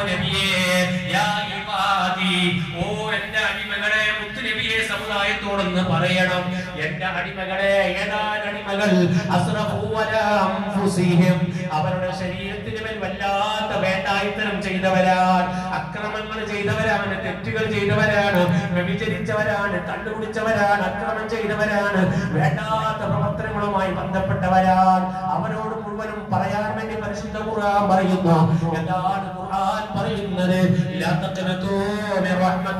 നബിയേ യാ ഇബാദി ഓ എന്റെ അടിമകളെ മുത്തുനബിയെ സമുദായത്തോടൊന്ന് പറയണം എന്റെ അടിമകളെ ഏതാനും അടിമകൾ അസ്റഫു അലാ അൻഫുസിഹിം അവരുടെ ശരീരത്തിന് മേൽ വല്ലാത്ത വേണ്ടായിത്തരം ചെയ്തവരാണ് അക്രമങ്ങൾ ചെയ്തവരാണ് തെറ്റുകൾ ചെയ്തവരാണ് വ്യഭിചരിച്ചവരാണ് കണ്ടുപിടിച്ചവരാണ് അക്രമം ചെയ്തവരാണ് വേണ്ടാത്ത പ്രവർത്തനങ്ങളുമായി ബന്ധപ്പെട്ടവരാണ് അവരോട് മുഴുവനും പറയാൻ വേണ്ടി പരിശുദ്ധ ഖുർആൻ പറയുന്നു എന്താണ് ഖുർആൻ പറയുന്നത് ലാ തഖ്നതൂ മിൻ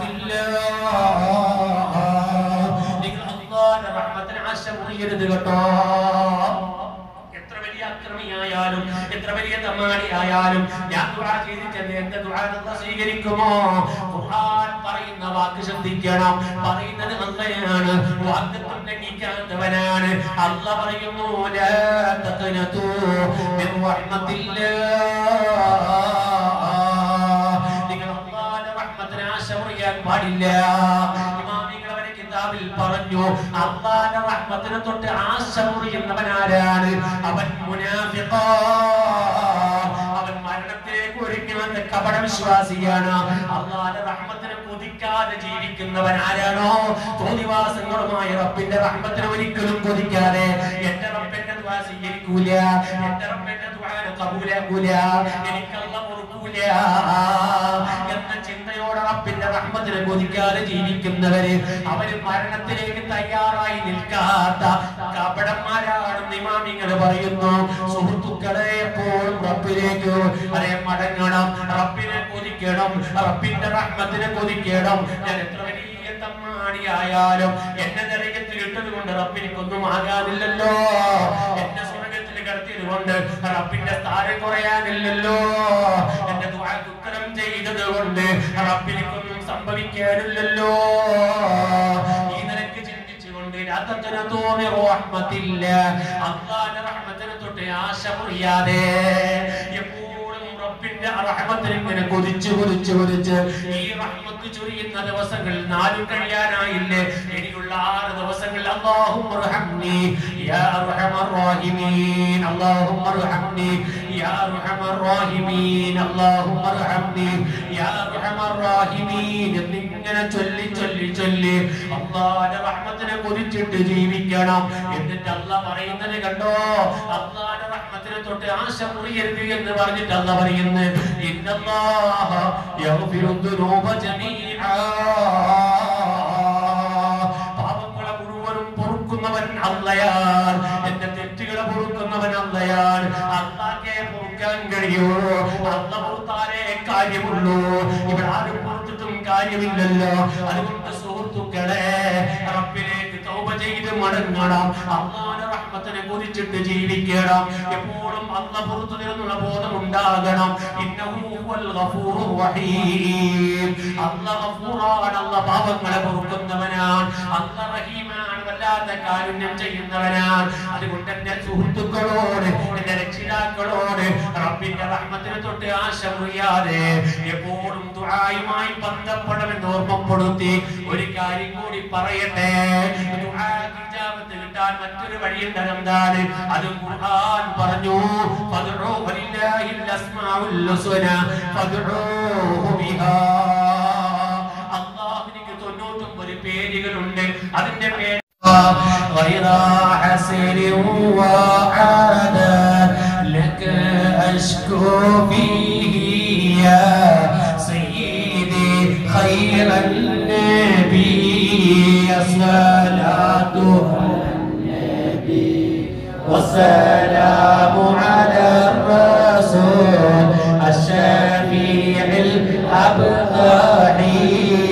റഹ്മത്തില്ലാഹ് നിങ്ങൾ അല്ലാഹുവിന്റെ റഹ്മത്തിനെ ആശമുറിയരുത് കേട്ടോ എത്ര വലിയ അക്രമിയായാലും എത്ര വലിയ തമ്മാടിയായാലും ഞാൻ ദുആ ചെയ്തിട്ട് എന്റെ ദുആ അല്ലാഹ് സ്വീകരിക്കുമോ ഖുർആൻ പറയുന്ന വാക്ക് ശ്രദ്ധിക്കണം പറയുന്നത് അള്ളയാണ് വാഗ്ദത്തം ലംഘിക്കാത്തവനാണ് അല്ല പറയുന്നു ലാ തഖ്നതൂ മിൻ റഹ്മത്തില്ലാഹ് നിങ്ങൾ അല്ലാഹുവിന്റെ റഹ്മത്തിനെ ആശമുറിയാൻ പാടില്ല ഇമാമികൾ അവരെ കിതാബിൽ പറഞ്ഞു അള്ളാന്റെ റഹ്മത്തിനെ തൊട്ട് ആശ മുറിയുന്നവനാരാണ് അവൻ മുനാഫിഖാ അവൻ മരണത്തിലേക്ക് ഒരുങ്ങുന്ന കപട വിശ്വാസിയാണ് അള്ളാന്റെ റഹ്മത്തിനെ കൊതിക്കാതെ ജീവിക്കുന്നവൻ ആരാണോ തോന്നിവാസങ്ങളുമായ റബ്ബിന്റെ റഹ്മത്തിനെ ഒരിക്കലും കൊതിക്കാതെ എന്റെ റബ്ബിന്റെ ദുആ സ്വീകരിക്കൂല എന്റെ റബ്ബിന്റെ ദുആ കബൂലാക്കൂല എനിക്കല്ല പൊറുക്കൂല എന്ന ചിന്തയോടെ റബ്ബിന്റെ റഹ്മത്തിനെ കൊതിക്കാതെ ജീവിക്കുന്നവര് അവര് മരണത്തിലേക്ക് തയ്യാറായി നിൽക്കാത്ത കപടന്മാരാണെന്ന് ഇമാമിങ്ങൾ പറയുന്നു സുഹൃത്തുക്കളെ എപ്പോഴും റബ്ബിലേക്ക് അതെ മടങ്ങണം റബ്ബിനെ കൊതിക്കണം റബ്ബിന്റെ റഹ്മത്തിനെ കൊതിക്കണം ഞാൻ എത്ര വലിയ തമ്മാടിയായാലും എന്നെ നരകത്തിൽ ഇട്ടത് കൊണ്ട് റബ്ബിനിക്കൊന്നും ആകാതില്ലല്ലോ എന്നെ സ്വർഗത്തിൽ കിടത്തിയത് കൊണ്ട് റബ്ബിന്റെ സ്ഥാനം കുറയാനില്ലല്ലോ എന്റെ ദുആക്ക് ഉത്തരം ചെയ്തത് കൊണ്ട് റബ്ബിനിക്കൊന്നും സംഭവിക്കാനില്ലല്ലോ ഈ നിലക്ക് ചിന്തിച്ചുകൊണ്ട് രാത്രി തോന്നി റഹ്മത്തില്ല അള്ളാന്റെ റഹ്മത്തിനെ തൊട്ട് ആശ മുറിയാതെ എപ്പോഴും റബ്ബിന്റെ റഹ്മത്തിന് ഇങ്ങനെ കൊതിച്ച് കൊതിച്ച് കൊതിച്ച് ഈ റഹ്മത്ത് ചൊരിയുന്ന ദിവസങ്ങൾ നാലും കഴിയാനായില്ലേ ഇനിയുള്ള ആറ് ദിവസങ്ങൾ അല്ലാഹുമ്മ റഹംനി യാ അർഹമർ റഹീമീൻ അല്ലാഹുമ്മ റഹംനി യാ അർഹമർ റഹീമീൻ അല്ലാഹുമ്മ റഹംനി യാ അർഹമർ റഹീമീൻ എന്നിങ്ങനെ ചൊല്ലി ചൊല്ലി ചൊല്ലി അല്ലാഹുവിന്റെ റഹ്മത്തിനെ കൊതിച്ചിട്ട് ജീവിക്കണം എന്നിട്ട് അല്ലാഹ് പറയുന്നത് കണ്ടോ അല്ലാഹുവിന്റെ റഹ്മത്തിനെ തൊട്ട് ആശ മുറിയരുത് എന്ന് പറഞ്ഞിട്ട് അല്ലാഹ് പറയുന്നത് ഇന്നല്ലാഹ യഗ്ഫിറു ദുനൂബ ജമീആ പാപങ്ങളെ മുഴുവനും പൊറുക്കുന്നവൻ അല്ലയാൻ എന്റെ തെറ്റുകളെ പൊറുക്കുന്നവൻ അല്ലയാൻ അള്ളാഹെ പൊറുക്കാൻ കഴിയൂ അല്ല പൊറുത്താലേ കാര്യമുള്ളൂ ഇവിടെ ആരും പൊറുത്തിട്ടും കാര്യമില്ലല്ലോ അതുകൊണ്ട് സുഹൃത്തുക്കളെ റബ്ബിലേക്ക് തൗബ ചെയ്ത് മടങ്ങണം അള്ളാഹുവിന്റെ റഹ്മത്തിനെ കുറിച്ചിട്ട് ജീവിക്കണം എപ്പോഴും അല്ല പുറത്തു നിന്നുള്ള ബോധം ഉണ്ടാകണം ഇന്നഹു ഹുവൽ ഗഫൂറുർ റഹീം അല്ല ഗഫൂറാണ് അല്ല പാപങ്ങളെ പൊറുക്കുന്നവനാണ് അല്ല റഹീമാണ് വല്ലാത്ത കാരുണ്യം ചെയ്യുന്നവനാണ് അതുകൊണ്ട് എന്റെ സുഹൃത്തുക്കളോട് എന്റെ രക്ഷിതാക്കളോട് റബ്ബിന്റെ റഹ്മത്തിനെ തൊട്ട് ആശ മുറിയാതെ എപ്പോഴും ദുആയുമായി ബന്ധപ്പെടണമെന്ന് ഓർമ്മപ്പെടുത്തി ഒരു കാര്യം കൂടി പറയട്ടെ ദുആക്ക് ഇജാബത്ത് കിട്ടാൻ മറ്റൊരു വഴിയുണ്ട് എന്താണ് അത് ഖുർആൻ പറഞ്ഞു ഫദ്ഉ വലില്ലാഹിൽ അസ്മാഉൽ ഹുസ്ന ഫദ്ഉഹു ബിഹാ അല്ലാഹുവിന് 99 പേരുകളുണ്ട് അതിന്റെ പേര് غير حسر وعادة لك أشكو فيه يا سيدي خير النبي الصلاة والسلام على الرسول الشفيع الأبطحي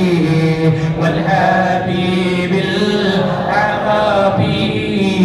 والحبيب العربي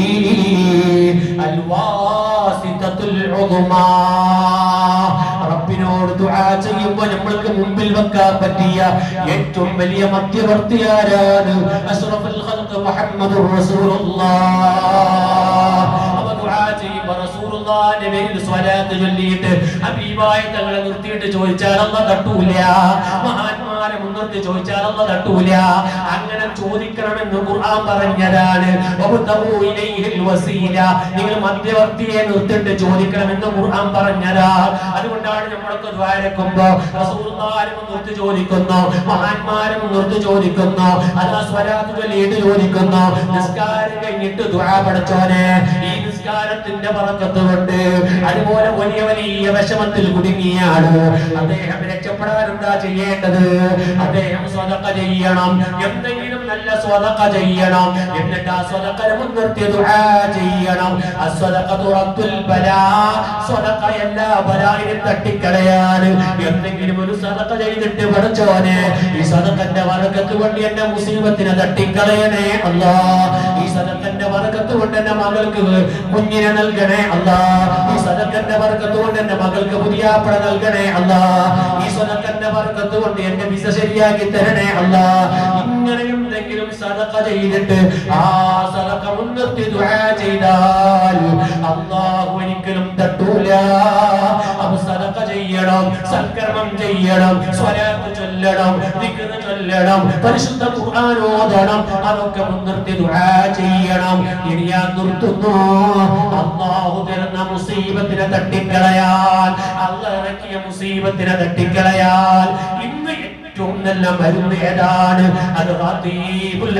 الواسطة العظمى റബ്ബിനോട് ദുആ ചെയ്യുമ്പോൾ നമ്മൾക്ക് മുമ്പിൽ വെക്കാൻ പറ്റിയ ഏറ്റവും വലിയ മധ്യവർത്തിയാരാണ് അഷ്റഫുൽ ഖൽഖ് മുഹമ്മദുർ റസൂലുള്ളാഹ് അവ ദുആ ചെയ്യുമ്പോൾ റസൂലുള്ളാഹിന്റെ പേരിൽ സ്വലാത്ത് ചൊല്ലിയിട്ട് ഹബീബായ തങ്ങളെ നിർത്തിയിട്ട് ചോദിച്ചാൽ അല്ലാഹ് തട്ടൂല മഹാന്മാർ മഹാന്മാരെ മുൻനിർത്തി ചോദിച്ചാൽ അല്ല തട്ടൂല അങ്ങനെ ചോദിക്കണമെന്ന് ഖുർആൻ പറഞ്ഞതാണ് വബ്തഗൂ ഇലൈഹിൽ വസീല നിങ്ങൾ മധ്യവർത്തിയെ നിർത്തിട്ട് ചോദിക്കണമെന്ന് ഖുർആൻ പറഞ്ഞതാ അതുകൊണ്ടാണ് നമ്മളൊക്കെ ദ്വാരക്കുമ്പോ റസൂലുള്ളാഹിനെ മുൻനിർത്തി ചോദിക്കുന്നു മഹാന്മാരെ മുൻനിർത്തി ചോദിക്കുന്നു അല്ലാ സ്വലാത്ത് ചൊല്ലിയിട്ട് ചോദിക്കുന്നു നിസ്കാരം കഴിഞ്ഞിട്ട് ദുആ പഠിച്ചോനെ ഈ നിസ്കാരത്തിന്റെ പറക്കത്ത് കൊണ്ട് അതുപോലെ വലിയ വലിയ വിഷമത്തിൽ കുടുങ്ങിയാണ് അദ്ദേഹം രക്ഷപ്പെടാൻ എന്താ ചെയ്യേണ്ടത് അദ്ദേഹം സ്വതക്ക ചെയ്യണം എന്തെങ്കിലും നല്ല സ്വതക്ക ചെയ്യണം എന്നിട്ട് ആ സ്വതക്കനെ മുൻനിർത്തി ദുആ ചെയ്യണം അസ്വതഖത്തു റദ്ദുൽ ബലാ സ്വതക്ക എല്ലാ ബലായിനും തട്ടിക്കളയാൻ എന്തെങ്കിലും ഒരു സദക്ക ചെയ്തിട്ട് പഠിച്ചോനെ ഈ സദക്കന്റെ വറക്കത്ത് കൊണ്ട് എന്റെ മുസീബത്തിനെ തട്ടിക്കളയണേ അല്ലാ ഈ സദക്കന്റെ വറക്കത്ത് കൊണ്ട് എന്റെ മകൾക്ക് കുഞ്ഞിനെ നൽകണേ അല്ലാ ഈ സദക്കന്റെ വറക്കത്ത് കൊണ്ട് എന്റെ മകൾക്ക് പുതിയാപ്പട നൽകണേ അല്ലാ ഈ സദക്കന്റെ വറക്കത്ത് കൊണ്ട് എന്റെ വിസ ശരിയാക്കി തരണേ അല്ലാ ഇങ്ങനെ എന്തെങ്കിലും സദക്ക ചെയ്തിട്ട് ആ സദക്ക മുൻനിർത്തി ദുആ ചെയ്താൽ അല്ലാഹു ഒരിക്കലും തട്ടൂല അപ്പൊ സദക്ക ചെയ്യണം സൽക്കർമ്മം ചെയ്യണം സ്വലാത്ത് ചൊല്ലണം ദിക്ർ ചൊല്ലണം പരിശുദ്ധ ഖുർആൻ ഓതണം അതൊക്കെ മുൻനിർത്തി ദുആ ചെയ്യണം ഇനി ഞാൻ നിർത്തുന്നു അല്ലാഹു തരുന്ന മുസീബത്തിനെ തട്ടിക്കളയാൻ അല്ലാഹ് ഇറക്കിയ മുസീബത്തിനെ തട്ടിക്കളയാൻ ഇന്ന് ഏറ്റവും നല്ല മരുന്ന് ഏതാണ് അത് ഖതീബുൽ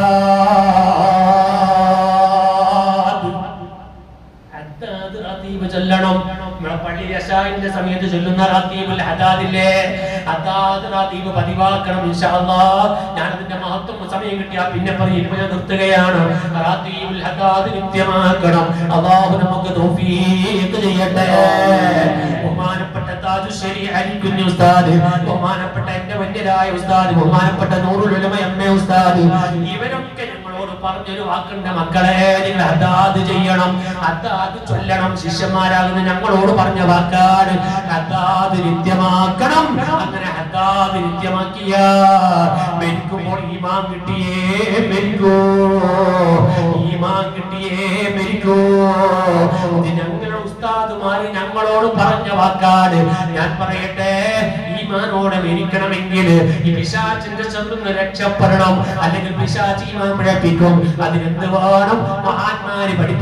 ഹദ്ദാദ് ഹദ്ദാദ് ഖതീബ് ചൊല്ലണം നമ്മളെ പള്ളി രശായിന്റെ സമയത്ത് ചൊല്ലുന്ന ഖതീബുൽ ഹദ്ദാദില്ലേ ഹദ്ദാദ് ഖതീബ് പതിവാക്കണം ഇൻഷാ അല്ലാഹ് ഞാൻ അതിന്റെ മഹത്വം സമയം കിട്ടിയാ പിന്നെ പറയും ഇപ്പൊ ഞാൻ നിർത്തുകയാണ് ഖതീബുൽ ഹദ്ദാദ് നിത്യമാക്കണം അല്ലാഹു നമുക്ക് തൗഫീഖ് ചെയ്യട്ടെ ബഹുമാനപ്പെട്ട താജുശ്ശേരി അലിക്കുഞ്ഞ് ഉസ്താദ് ബഹുമാനപ്പെട്ട എന്റെ വന്യരായ ഉസ്താദ് ബഹുമാനപ്പെട്ട നൂറുൽ ഉലമ എം എ ഉസ്താദ് ഇവരൊക്കെ ഞങ്ങളോട് പറഞ്ഞൊരു വാക്കുണ്ട് മക്കളെ നിങ്ങൾ അതാത് ചെയ്യണം അതാത് ചൊല്ലണം ശിഷ്യന്മാരാകുന്ന ഞങ്ങളോട് പറഞ്ഞ വാക്കാണ് അതാത് നിത്യമാക്കണം അങ്ങനെ അതാത് നിത്യമാക്കിയ മരിക്കുമ്പോൾ ഈമാൻ കിട്ടിയേ മരിക്കൂ ഈമാൻ കിട്ടിയേ മരിക്കൂ ഇത് ഞങ്ങളുടെ ഉസ്താദുമാര് ഞങ്ങളോട് പറഞ്ഞ വാക്കാണ് ഞാൻ പറയട്ടെ ഈമാനോടെ മരിക്കണമെങ്കിൽ ഈ പിശാചിന്റെ ചെന്ന് രക്ഷപ്പെടണം അല്ലെങ്കിൽ പിശാച് ഈമാൻ പിഴപ്പിക്കും അതിനെന്ത് വേണം മഹാന്മാര് പഠിപ്പിച്ചു